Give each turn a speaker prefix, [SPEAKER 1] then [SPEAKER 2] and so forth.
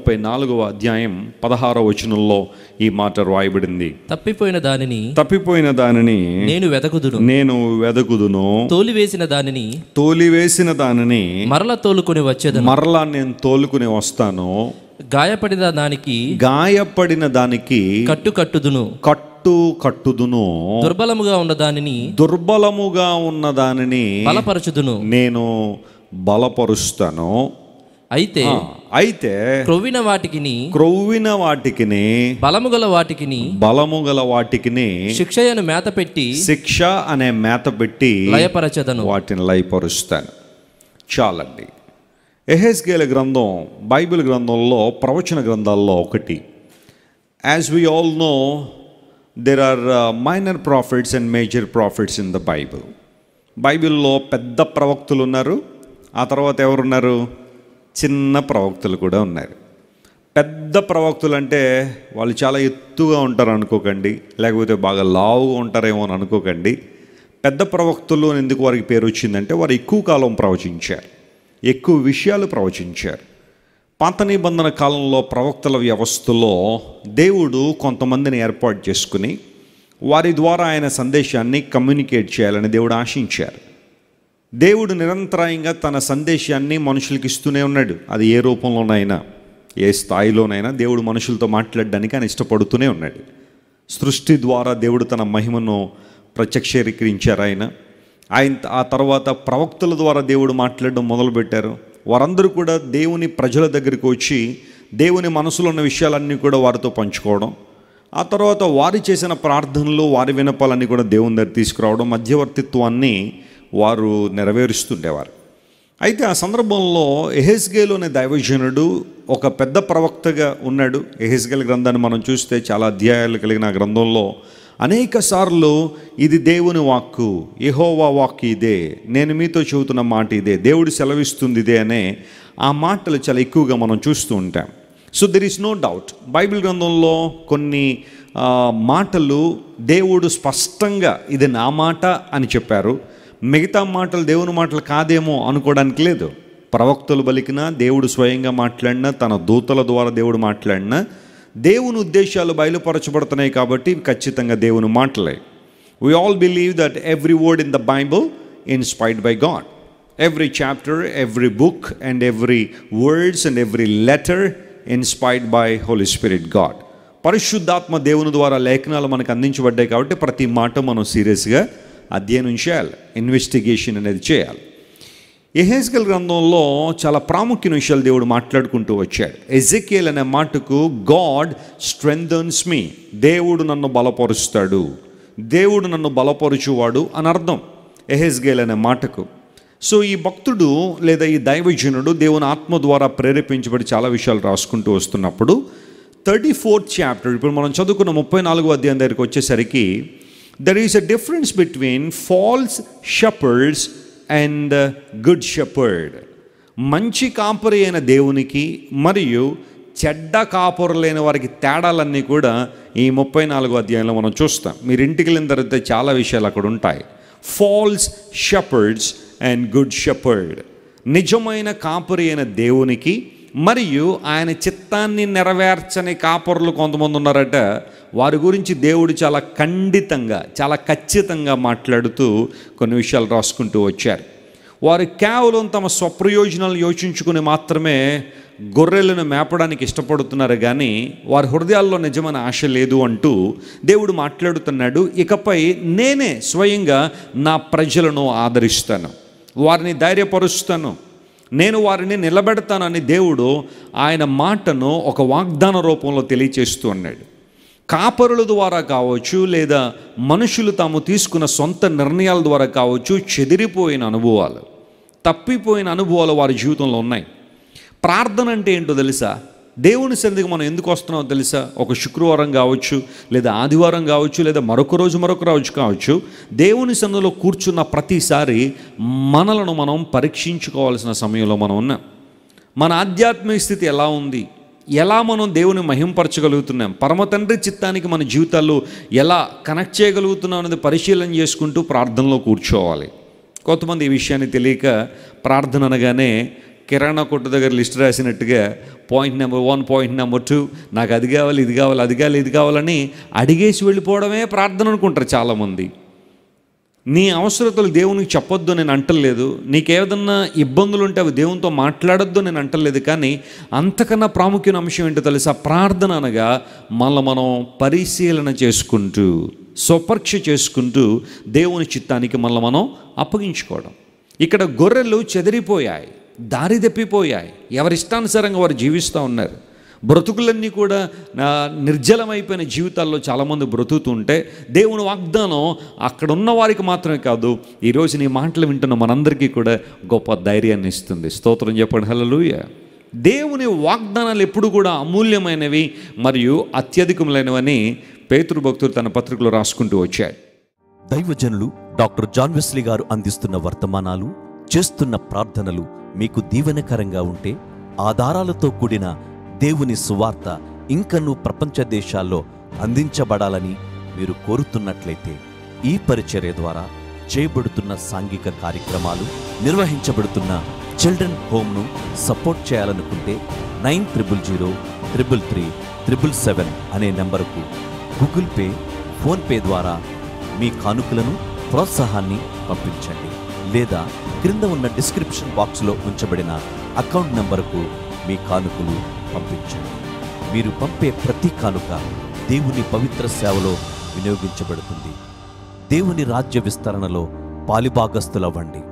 [SPEAKER 1] ముప్పై నాలుగవ అధ్యాయం పదహారవ వచనంలో ఈ మాట రాయబడింది
[SPEAKER 2] తప్పిపోయిన దానిని
[SPEAKER 1] తప్పిపోయిన దానిని
[SPEAKER 2] నేను వెతకుదును
[SPEAKER 1] నేను వెదకుదును
[SPEAKER 2] తోలివేసిన దానిని
[SPEAKER 1] తోలివేసిన దానిని
[SPEAKER 2] మరల తోలుకొని వచ్చేదను
[SPEAKER 1] మరలా నేను తోలుకుని వస్తాను
[SPEAKER 2] గాయపడిన దానికి
[SPEAKER 1] గాయపడిన దానికి
[SPEAKER 2] కట్టు కట్టుదును
[SPEAKER 1] కట్టు కట్టుదును
[SPEAKER 2] దుర్బలముగా ఉన్న దానిని
[SPEAKER 1] దుర్బలముగా ఉన్న దానిని
[SPEAKER 2] బలపరచుదును
[SPEAKER 1] నేను బలపరుస్తాను
[SPEAKER 2] అయితే
[SPEAKER 1] ఆ, అయితే
[SPEAKER 2] క్రొవ్విన వాటికిని
[SPEAKER 1] క్రొవ్విన వాటికిని
[SPEAKER 2] బలముగల వాటికిని
[SPEAKER 1] బలము గల వాటికిని
[SPEAKER 2] శిక్షయను మేత పెట్టి
[SPEAKER 1] శిక్ష అనే మేత పెట్టి
[SPEAKER 2] లయపరచదను
[SPEAKER 1] వాటిని లయపరుస్తాను చాలండి ఎహెస్గేల గ్రంథం బైబిల్ గ్రంథంలో ప్రవచన గ్రంథాల్లో ఒకటి as we all know there are minor prophets and major prophets in the Bible బైబిల్లో పెద్ద ప్రవక్తులు ఉన్నారు ఆ తర్వాత ఎవరున్నారు చిన్న ప్రవక్తలు కూడా ఉన్నారు పెద్ద ప్రవక్తులు అంటే వాళ్ళు చాలా ఎత్తుగా ఉంటారు అనుకోకండి లేకపోతే బాగా లావుగా ఉంటారేమో అని అనుకోకండి పెద్ద ప్రవక్తులు అని ఎందుకు వారికి పేరు వచ్చిందంటే వారు ఎక్కువ కాలం ప్రవచించారు ఎక్కువ విషయాలు ప్రవచించారు పాత నిబంధన కాలంలో ప్రవక్తల వ్యవస్థలో దేవుడు కొంతమందిని ఏర్పాటు చేసుకుని వారి ద్వారా ఆయన సందేశాన్ని కమ్యూనికేట్ చేయాలని దేవుడు ఆశించారు దేవుడు నిరంతరాయంగా తన సందేశాన్ని మనుషులకి ఇస్తూనే ఉన్నాడు అది ఏ రూపంలోనైనా ఏ స్థాయిలోనైనా దేవుడు మనుషులతో మాట్లాడడానికి ఆయన ఇష్టపడుతూనే ఉన్నాడు సృష్టి ద్వారా దేవుడు తన మహిమను ప్రత్యక్షీకరించారు ఆయన ఆయన ఆ తర్వాత ప్రవక్తల ద్వారా దేవుడు మాట్లాడడం మొదలుపెట్టారు వారందరూ కూడా దేవుని ప్రజల దగ్గరికి వచ్చి దేవుని మనసులో ఉన్న విషయాలన్నీ కూడా వారితో పంచుకోవడం ఆ తర్వాత వారు చేసిన ప్రార్థనలు వారి వినపాలన్నీ కూడా దేవుని దగ్గర తీసుకురావడం మధ్యవర్తిత్వాన్ని వారు నెరవేరుస్తుండేవారు అయితే ఆ సందర్భంలో ఎహెస్గేలు అనే దైవజనుడు ఒక పెద్ద ప్రవక్తగా ఉన్నాడు ఎహెస్గేల్ గ్రంథాన్ని మనం చూస్తే చాలా అధ్యాయాలు కలిగిన ఆ గ్రంథంలో అనేక సార్లు ఇది దేవుని వాక్కు యెహోవా వాక్కు ఇదే నేను మీతో చెబుతున్న మాట ఇదే దేవుడు సెలవిస్తుంది ఇదే అనే ఆ మాటలు చాలా ఎక్కువగా మనం చూస్తూ ఉంటాం so there is no doubt Bible గ్రంథంలో కొన్ని ఆ, మాటలు దేవుడు స్పష్టంగా ఇది నా మాట అని చెప్పారు మిగతా మాటలు దేవుని మాటలు కాదేమో అనుకోవడానికి లేదు ప్రవక్తలు బలికినా దేవుడు స్వయంగా మాట్లాడినా తన దూతల ద్వారా దేవుడు మాట్లాడినా దేవుని ఉద్దేశాలు బయలుపరచబడుతున్నాయి కాబట్టి ఇవి ఖచ్చితంగా దేవుని మాటలే we all believe that every word in the Bible inspired by God every chapter every book and every words and every letter inspired by Holy Spirit God పరిశుద్ధాత్మ దేవుని ద్వారా లేఖనాలు మనకు అందించబడ్డాయి కాబట్టి ప్రతి మాట మనం సీరియస్గా అధ్యయనం చేయాలి ఇన్వెస్టిగేషన్ అనేది చేయాలి ఎహెస్గల్ గ్రంథంలో చాలా ప్రాముఖ్యమైన విషయాలు దేవుడు మాట్లాడుకుంటూ వచ్చాడు ఎజెకేల్ అనే మాటకు గాడ్ స్ట్రెంథన్స్ మీ దేవుడు నన్ను బలపరుస్తాడు దేవుడు నన్ను బలపరుచువాడు అని అర్థం ఎహెస్గేల్ అనే మాటకు సో ఈ భక్తుడు లేదా ఈ దైవజనుడు దేవుని ఆత్మ ద్వారా ప్రేరేపించబడి చాలా విషయాలు రాసుకుంటూ వస్తున్నప్పుడు థర్టీ ఫోర్త్ చాప్టర్ ఇప్పుడు మనం చదువుకున్న ముప్పై నాలుగో అధ్యాయం దగ్గరికి వచ్చేసరికి there is a difference between false shepherds and good shepherd మంచి కాపరి అయిన దేవునికి మరియు చెడ్డ కాపురలైన వారికి తేడాలన్నీ కూడా ఈ ముప్పై నాలుగో అధ్యాయంలో మనం చూస్తాం మీరు ఇంటికి వెళ్ళిన తర్వాత చాలా విషయాలు అక్కడ ఉంటాయి false shepherds and good shepherd నిజమైన కాపురి అయిన దేవునికి మరియు ఆయన చిత్తాన్ని నెరవేర్చని కాపరులు కొంతమంది ఉన్నారట వారి గురించి దేవుడు చాలా ఖండితంగా చాలా ఖచ్చితంగా మాట్లాడుతూ కొన్ని విషయాలు రాసుకుంటూ వచ్చారు వారు కేవలం తమ స్వప్రయోజనాలు యోచించుకుని మాత్రమే గొర్రెలను మేపడానికి ఇష్టపడుతున్నారు కానీ వారి హృదయాల్లో నిజమైన ఆశ లేదు అంటూ దేవుడు మాట్లాడుతున్నాడు ఇకపై నేనే స్వయంగా నా ప్రజలను ఆదరిస్తాను వారిని ధైర్యపరుస్తాను నేను వారిని నిలబెడతానని దేవుడు ఆయన మాటను ఒక వాగ్దాన రూపంలో తెలియచేస్తూ అన్నాడు కాపరుల ద్వారా కావచ్చు లేదా మనుషులు తాము తీసుకున్న సొంత నిర్ణయాల ద్వారా కావచ్చు చెదిరిపోయిన అనుభవాలు తప్పిపోయిన అనుభవాలు వారి జీవితంలో ఉన్నాయి ప్రార్థన అంటే ఏంటో తెలుసా దేవుని సన్నిధికి మనం ఎందుకు వస్తున్నామో తెలుసా ఒక శుక్రవారం కావచ్చు లేదా ఆదివారం కావచ్చు లేదా మరొక రోజు మరొక రోజు కావచ్చు దేవుని సన్నిధిలో కూర్చున్న ప్రతిసారి మనలను మనం పరీక్షించుకోవాల్సిన సమయంలో మనం ఉన్నాం మన ఆధ్యాత్మిక స్థితి ఎలా ఉంది ఎలా మనం దేవుని మహింపరచగలుగుతున్నాం పరమ తండ్రి చిత్తానికి మన జీవితాల్లో ఎలా కనెక్ట్ చేయగలుగుతున్నాం అనేది పరిశీలన చేసుకుంటూ ప్రార్థనలో కూర్చోవాలి కొంతమంది ఈ విషయాన్ని తెలియక ప్రార్థన అనగానే కిరాణా కొట్టు దగ్గర లిస్ట్ రాసినట్టుగా point number one point number two నాకు అది కావాలి ఇది కావాలి అది కావాలి ఇది కావాలని అడిగేసి వెళ్ళిపోవడమే ప్రార్థన అనుకుంటారు చాలామంది నీ అవసరతలు దేవునికి చెప్పొద్దు నేను అంటలేదు నీకేదన్నా ఇబ్బందులు ఉంటే అవి దేవునితో మాట్లాడొద్దు నేను అంటలేదు కానీ అంతకన్నా ప్రాముఖ్యమైన అంశం ఏంటో తెలుసా ప్రార్థన అనగా మళ్ళీ మనం పరిశీలన చేసుకుంటూ స్వపరీక్ష చేసుకుంటూ దేవుని చిత్తానికి మళ్ళీ మనం అప్పగించుకోవడం ఇక్కడ గొర్రెలు చెదిరిపోయాయి దారి తప్పిపోయాయి ఎవరిష్టానుసారంగా వారు జీవిస్తూ ఉన్నారు బ్రతుకులన్నీ కూడా ఆ, నిర్జలమైపోయిన జీవితాల్లో చాలామంది బ్రతుకుతుంటే దేవుని వాగ్దానం అక్కడ ఉన్న వారికి మాత్రమే కాదు ఈరోజు నీ మాటలు వింటున్న మనందరికీ కూడా గొప్ప ధైర్యాన్ని ఇస్తుంది స్తోత్రం చెప్పండి హల్లెలూయా దేవుని వాగ్దానాలు ఎప్పుడు కూడా అమూల్యమైనవి మరియు అత్యధికములైనవని పేతురు భక్తులు తన పత్రికలో రాసుకుంటూ వచ్చాడు
[SPEAKER 3] దైవజనులు డాక్టర్ జాన్ వెస్లీ గారు అందిస్తున్న వర్తమానాలు చేస్తున్న ప్రార్థనలు మీకు దీవెనకరంగా ఉంటే ఆధారాలతో కూడిన దేవుని సువార్త ఇంకనూ ప్రపంచ దేశాల్లో అందించబడాలని మీరు కోరుతున్నట్లయితే ఈ పరిచర్య ద్వారా చేయబడుతున్న సాంఘిక కార్యక్రమాలు నిర్వహించబడుతున్న చిల్డ్రన్ హోమ్ను సపోర్ట్ చేయాలనుకుంటే nine triple zero triple three triple seven అనే నెంబరుకు గూగుల్ పే ఫోన్పే ద్వారా మీ కానుకలను ప్రోత్సాహాన్ని పంపించండి లేదా క్రింద ఉన్న డిస్క్రిప్షన్ బాక్స్లో ఉంచబడిన అకౌంట్ నంబరుకు మీ కానుకలు పంపించండి మీరు పంపే ప్రతి కానుక దేవుని పవిత్ర సేవలో వినియోగించబడుతుంది దేవుని రాజ్య విస్తరణలో పాలిభాగస్తులవ్వండి